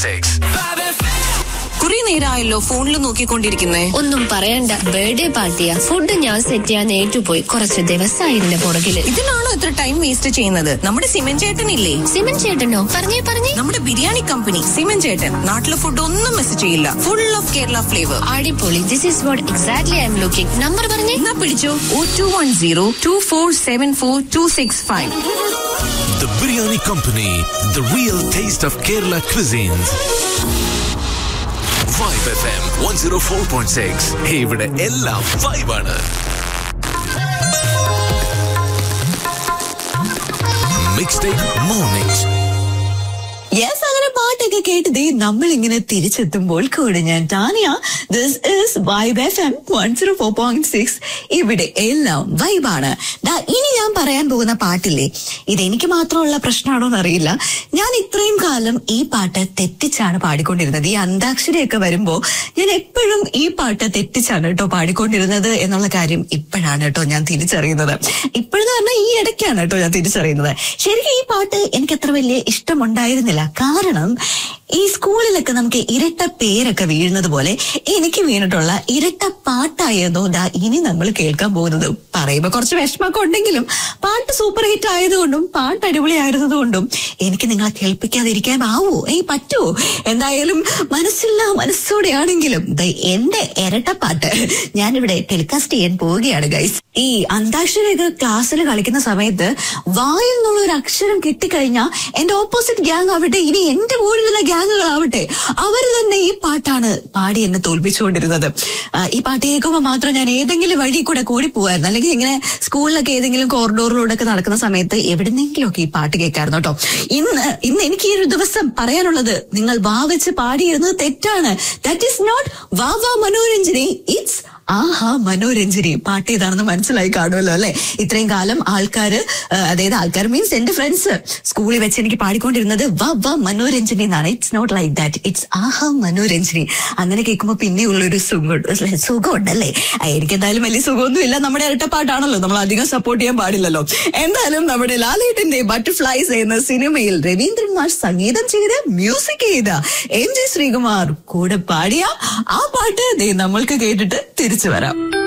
Six കുറെ നേരമായല്ലോ ഫോണിൽ നോക്കിക്കൊണ്ടിരിക്കുന്നേ ഒന്നും പറയണ്ട ബർത്ത്ഡേ പാർട്ടിയാ ഫുഡ് ഞാൻ സെറ്റ് ചെയ്യാൻ ഏറ്റുപോയി കുറച്ച് ദിവസമായി ഇതിന്റെ പുറകില് ഇതിനാണോ ഇത്ര ടൈം വേസ്റ്റ് ചെയ്യുന്നത് നമ്മുടെ സിമൻ ചേട്ടനില്ലേ സിമൻ ചേട്ടനോ പറഞ്ഞേ പറഞ്ഞേ നമ്മുടെ ബിരിയാണി കമ്പനി സിമൻ ചേട്ടൻ നാട്ടിലെ ഫുഡ് ഒന്നും മിസ് ചെയ്യില്ല ഫുൾ ഓഫ് കേരള ഫ്ലേവർ അടിപൊളി this is what exactly I'm looking number പറഞ്ഞേ എന്നാ പിടിച്ചോ o two one zero two four seven four two six five The Biryani Company, the real taste of Kerala cuisines. Vibe FM 104.6. ഇവിടെ എല്ലാം വൈബാണ് mix day mornings yes അങ്ങനെ പാട്ടൊക്കെ കേട്ട് ദേ നമ്മൾ ഇങ്ങനെ തിരിച്ചെത്തുമ്പോൾ കൂടെ ഞാൻ Tania this is vibe F M one zero four point six ഇവിടെ എല്ലാം വൈബാണ് ദാ ഇനി ഞാൻ പറയാൻ പോകുന്ന പാട്ടില്ലേ ഇതെനിക്ക് മാത്രമുള്ള പ്രശ്നമാണോ എന്നറിയില്ല ഞാൻ ഇത്രയും കാലം ഈ പാട്ട് തെറ്റിച്ചാണ് പാടിക്കൊണ്ടിരുന്നത് ഈ അന്താക്ഷരിയൊക്കെ വരുമ്പോ ഞാൻ എപ്പോഴും ഈ പാട്ട് തെറ്റിച്ചാണ് കേട്ടോ പാടിക്കൊണ്ടിരുന്നത് എന്നുള്ള കാര്യം ഇപ്പോഴാണ് കേട്ടോ ഞാൻ തിരിച്ചറിയുന്നത് ഇപ്പോഴെന്ന് പറഞ്ഞാൽ ഈ ഇടയ്ക്കാണ് കേട്ടോ ഞാൻ തിരിച്ചറിയുന്നത് ശരിക്കും ഈ പാട്ട് എനിക്ക് അത്ര വലിയ ഇഷ്ടമുണ്ടായിരുന്നില്ല കാരണം ഈ സ്കൂളിലൊക്കെ നമുക്ക് ഇരട്ട പേരൊക്കെ വീഴുന്നത് പോലെ എനിക്ക് വീണിട്ടുള്ള ഇരട്ട പാട്ടായിരുന്നു ദാ ഇനി നമ്മൾ കേൾക്കാൻ പോകുന്നത് പറയുമ്പോ കുറച്ച് വിഷമൊക്കെ ഉണ്ടെങ്കിലും പാട്ട് സൂപ്പർ ഹിറ്റ് ആയതുകൊണ്ടും പാട്ട് അടിപൊളിയായിരുന്നതുകൊണ്ടും എനിക്ക് നിങ്ങളെ കേൾപ്പിക്കാതിരിക്കാൻ ആവോ ഏയ് പറ്റുമോ എന്തായാലും മനസ്സില്ല മനസ്സോടെയാണെങ്കിലും ദേ എന്റെ ഇരട്ടപ്പാട്ട് ഞാനിവിടെ ടെലികാസ്റ്റ് ചെയ്യാൻ പോവുകയാണ് ഗൈസ് ഈ അന്താക്ഷരിയൊക്കെ ക്ലാസ്സിൽ കളിക്കുന്ന സമയത്ത് വായിൽ നിന്നുള്ള ഒരു അക്ഷരം കിട്ടിക്കഴിഞ്ഞാൽ എന്റെ ഓപ്പോസിറ്റ് ഗ്യാങ് ആവട്ടെ ഇനി എന്റെ കൂടെയുള്ള ഗ്യാങ്ങുകളാവട്ടെ അവർ തന്നെ ഈ പാട്ടാണ് പാടി എന്നെ തോൽപ്പിച്ചുകൊണ്ടിരുന്നത് ആ, ഈ പാട്ട് കേൾക്കുമ്പോൾ മാത്രം ഞാൻ ഏതെങ്കിലും വഴി കൂടെ കൂടി പോവായിരുന്നു അല്ലെങ്കിൽ ഇങ്ങനെ സ്കൂളിലൊക്കെ ഏതെങ്കിലും കോറിഡോറിലൂടെ ഒക്കെ നടക്കുന്ന സമയത്ത് എവിടെന്നെങ്കിലും ഒക്കെ ഈ പാട്ട് കേൾക്കായിരുന്നു കേട്ടോ ഇന്ന് ഇന്ന് എനിക്ക് ഈ ഒരു ദിവസം പറയാനുള്ളത് നിങ്ങൾ വാ വെച്ച് പാടിയിരുന്നത് തെറ്റാണ് ദാറ്റ് ഈസ് നോട്ട് വാ വാ മനോരഞ്ജനി ഇറ്റ്സ് ആഹാ മനോരഞ്ജനി പാട്ട് ഏതാണെന്ന് മനസ്സിലായി കാണുമല്ലോ അല്ലെ ഇത്രയും കാലം ആൾക്കാര് ആ, അതായത് ആൾക്കാർ മീൻസ് എന്റെ ഫ്രണ്ട്സ് സ്കൂളിൽ വെച്ച് എനിക്ക് പാടിക്കൊണ്ടിരുന്നത് വ വ മനോരഞ്ജനി എന്നാണ് it's not like that it's ആഹാ മനോരഞ്ജനി അങ്ങനെ കേൾക്കുമ്പോൾ പിന്നെ ഉള്ളൊരു സുഖം സുഖമുണ്ടല്ലേ ആ, എനിക്ക് എന്തായാലും വലിയ സുഖമൊന്നും ഇല്ല നമ്മുടെ ഇരട്ടപ്പാട്ടാണല്ലോ നമ്മൾ അധികം സപ്പോർട്ട് ചെയ്യാൻ പാടില്ലല്ലോ എന്തായാലും നമ്മുടെ ലാലേട്ടന്റെ ബട്ടർഫ്ലൈസ് എന്ന സിനിമയിൽ രവീന്ദ്രൻ മാഷ് സംഗീതം ചെയ്ത് മ്യൂസിക് ചെയ്ത എം ജി ശ്രീകുമാർ കൂടെ പാടിയ ആ പാട്ട് ദേ നമ്മൾക്ക് കേട്ടിട്ട് തിരിച്ചു വരാം